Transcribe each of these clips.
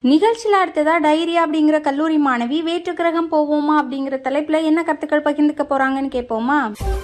நிகழ்ச்சியில் அடுத்ததா டைரி அப்படிங்கிற கல்லூரி மாணவி வேற்று கிரகம் போவோமா அப்படிங்கிற தலைப்புல என்ன கருத்துக்கள் பகிர்ந்துக்க போறாங்கன்னு கேட்போமா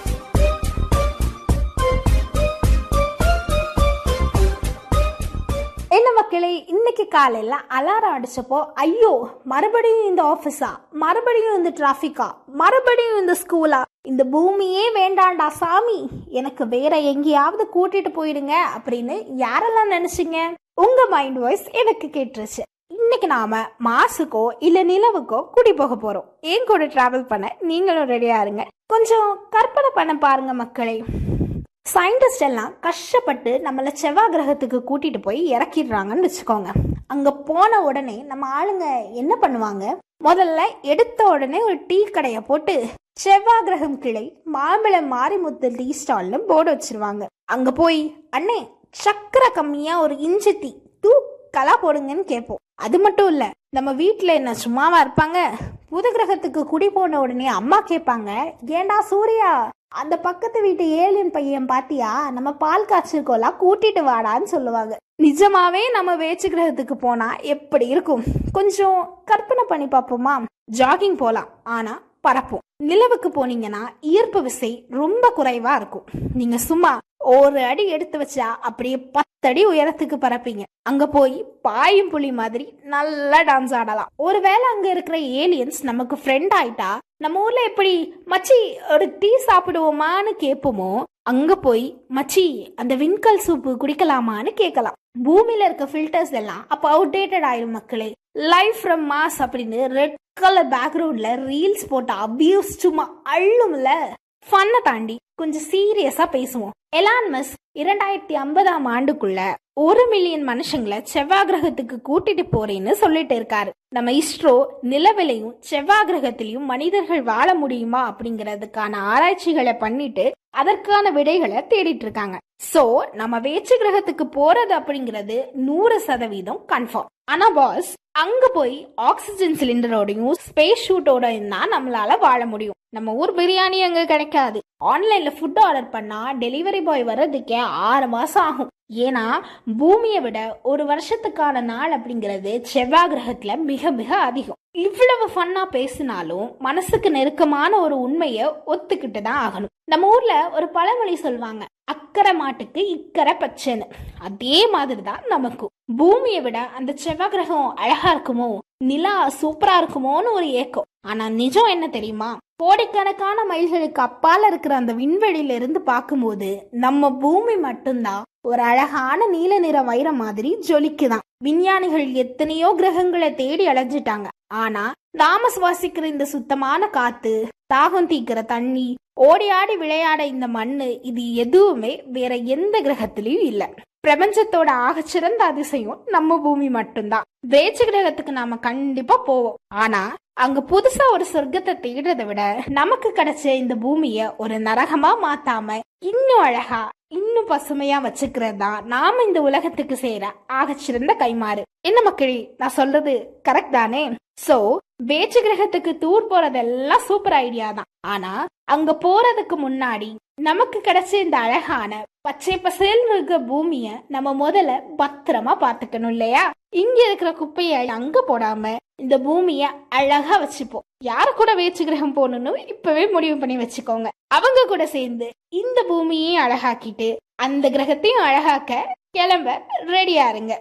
என்ன மக்களே இன்னைக்கு காலையில அலாரம் அடிச்சப்போ ஐயோ மறுபடியும் இந்த ஆஃபீஸா மறுபடியும் இந்த டிராஃபிக்கா மறுபடியும் இந்த ஸ்கூலா இந்த பூமியே வேண்டாண்டா சாமி எனக்கு வேற எங்கேயாவது கூட்டிட்டு போயிடுங்க அப்படின்னு யாரெல்லாம் நினைச்சீங்க உங்க மைண்ட் வாய்ஸ் எனக்கு கேட்டுருச்சு இன்னைக்கு நாம மாசுக்கோ இல்ல நிலவுக்கோ கூட்டி போக போறோம் என் கூட டிராவல் பண்ண நீங்களும் ரெடியா இருங்க கொஞ்சம் கற்பனை பண்ண பாருங்க மக்களே சயின்டிஸ்ட் எல்லாம் கஷ்டப்பட்டு நம்மளை செவ்வாய் கிரகத்துக்கு கூட்டிட்டு போய் இறக்கிடுறாங்கன்னு வச்சுக்கோங்க அங்க போன உடனே நம்ம ஆளுங்க என்ன பண்ணுவாங்க முதல்ல எடுத்த உடனே ஒரு டீ கடையை போட்டு செவ்வாய் கிரகம் கிளை மாம்பழம் மாரிமுத்து டீ ஸ்டால்னு போர்டு வச்சிருவாங்க அங்க போய் அண்ணே சக்கரை கம்மியா ஒரு இஞ்சி டீ தூக்கலா போடுங்கன்னு கேட்போம் அது மட்டும் இல்ல நம்ம வீட்ல என்ன சும்மாவா இருப்பாங்க புது கிரகத்துக்கு குடி போன உடனே அம்மா கேட்பாங்க ஏண்டா சூர்யா அந்த பக்கத்து வீட்டு ஏலியன் பையன் பாத்தியா நம்ம பால் காய்ச்சிருக்கோலாம் கூட்டிட்டு வாடான்னு சொல்லுவாங்க நிஜமாவே நம்ம வேச்சு கிரகத்துக்கு போனா எப்படி இருக்கும் கொஞ்சம் கற்பனை பண்ணி பார்ப்போமா ஜாகிங் போலாம் ஆனா பறப்போம் நிலவுக்கு போனீங்கன்னா ஈர்ப்பு விசை ரொம்ப குறைவா இருக்கும் நீங்க சும்மா ஒரு அடி எடுத்து வச்சா அப்படியே பத்தடி உயரத்துக்கு பறப்பீங்க அங்க போய் பாயும் புலி மாதிரி நல்லா டான்ஸ் ஆடலாம் ஒருவேளை அங்க இருக்கிற ஏலியன்ஸ் நமக்கு ஃப்ரெண்ட் ஆயிட்டா நம்ம ஊர்ல எப்படி மச்சி ஒரு டீ சாப்பிடுவோமான்னு கேட்போமோ அங்க போய் மச்சி அந்த விண்கல் சூப்பு குடிக்கலாமான்னு கேட்கலாம் பூமியில இருக்க ஃபில்டர்ஸ் எல்லாம் அப்ப அவுடேட்டட் ஆயிரும் மக்களே லைஃப் ஃப்ரம் மாஸ் அப்படின்னு ரெட் கலர் பேக்ரவுண்ட்ல ரீல்ஸ் போட்ட அபியூஸ் சும்மா அள்ளும்ல ஃபன்னை தாண்டி கொஞ்சம் சீரியஸா பேசுவோம் எலான் மஸ் இரண்டாயிரத்தி ஐம்பதாம் ஆண்டுக்குள்ள ஒரு மில்லியன் மனுஷங்களை செவ்வாய் கிரகத்துக்கு கூட்டிட்டு போறேன்னு சொல்லிட்டு இருக்காரு நம்ம இஸ்ரோ நிலவிலையும் செவ்வாய் கிரகத்திலையும் மனிதர்கள் வாழ முடியுமா அப்படிங்கறதுக்கான ஆராய்ச்சிகளை பண்ணிட்டு அதற்கான விடைகளை தேடிட்டு இருக்காங்க சோ நம்ம வேற்று கிரகத்துக்கு போறது அப்படிங்கிறது நூறு சதவீதம் கன்ஃபார்ம் ஆனா பாஸ் அங்க போய் ஆக்சிஜன் சிலிண்டரோடையும் ஸ்பேஸ் ஷூட்டோடையும் தான் நம்மளால வாழ முடியும் நம்ம ஊர் பிரியாணி அங்க கிடைக்காது ஆன்லைன்ல ஃபுட் ஆர்டர் பண்ணா டெலிவரி பாய் வர்றதுக்கே ஆறு மாசம் ஆகும் ஏன்னா பூமியை விட ஒரு வருஷத்துக்கான நாள் அப்படிங்கிறது செவ்வாய் கிரகத்துல மிக மிக அதிகம் இவ்வளவு ஃபன்னா பேசினாலும் மனசுக்கு நெருக்கமான ஒரு உண்மைய ஒத்துக்கிட்டு தான் ஆகணும் நம்ம ஊர்ல ஒரு பழமொழி சொல்லுவாங்க அக்கறை மாட்டுக்கு இக்கரை பச்சைன்னு அதே மாதிரி தான் நமக்கும் பூமியை விட அந்த செவ்வாய் கிரகம் அழகா இருக்குமோ நிலா சூப்பரா இருக்குமோன்னு ஒரு ஏக்கம் ஆனா நிஜம் என்ன தெரியுமா கோடிக்கணக்கான மைல்களுக்கு அப்பால இருக்கிற அந்த விண்வெளியில இருந்து பார்க்கும்போது நம்ம பூமி மட்டும்தான் ஒரு அழகான நீல நிற வைரம் மாதிரி ஜொலிக்குதான் விஞ்ஞானிகள் எத்தனையோ கிரகங்களை தேடி அலைஞ்சிட்டாங்க ஆனா நாம சுவாசிக்கிற இந்த சுத்தமான காத்து தாகம் தீக்கிற தண்ணி ஓடி ஆடி விளையாட இந்த மண்ணு இது எதுவுமே வேற எந்த கிரகத்திலயும் இல்ல பிரபஞ்சத்தோட ஆகச்சிறந்த அதிசயம் நம்ம பூமி மட்டும்தான் வேற்று கிரகத்துக்கு நாம கண்டிப்பா போவோம் ஆனா அங்க புதுசா ஒரு சொர்க்கத்தை தேடுறதை விட நமக்கு கிடைச்ச இந்த பூமிய ஒரு நரகமா மாத்தாம இன்னும் அழகா இன்னும் பசுமையா வச்சுக்கிறது தான் நாம இந்த உலகத்துக்கு செய்யற ஆகச்சிறந்த கைமாறு என்ன மக்களே நான் சொல்றது கரெக்ட் தானே சோ வேற்று கிரகத்துக்கு டூர் போறதெல்லாம் சூப்பர் ஐடியா தான் ஆனா அங்க போறதுக்கு முன்னாடி நமக்கு கிடைச்ச இந்த அழகான பச்சை பசேல் இருக்க பூமிய நம்ம முதல்ல பத்திரமா பாத்துக்கணும் இல்லையா இங்க இருக்கிற குப்பைய அங்க போடாம இந்த பூமிய அழகா வச்சுப்போம் யாரு கூட வேற்று கிரகம் போகணும்னு இப்பவே முடிவு பண்ணி வச்சுக்கோங்க அவங்க கூட சேர்ந்து இந்த பூமியையும் அழகாக்கிட்டு அந்த கிரகத்தையும் அழகாக்க கிளம்ப ரெடியா இருங்க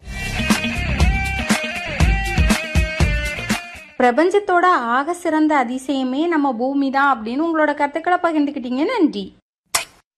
பிரபஞ்சத்தோட ஆக சிறந்த அதிசயமே நம்ம பூமி தான் அப்படின்னு உங்களோட கருத்துக்களை பகிர்ந்துக்கிட்டீங்க நன்றி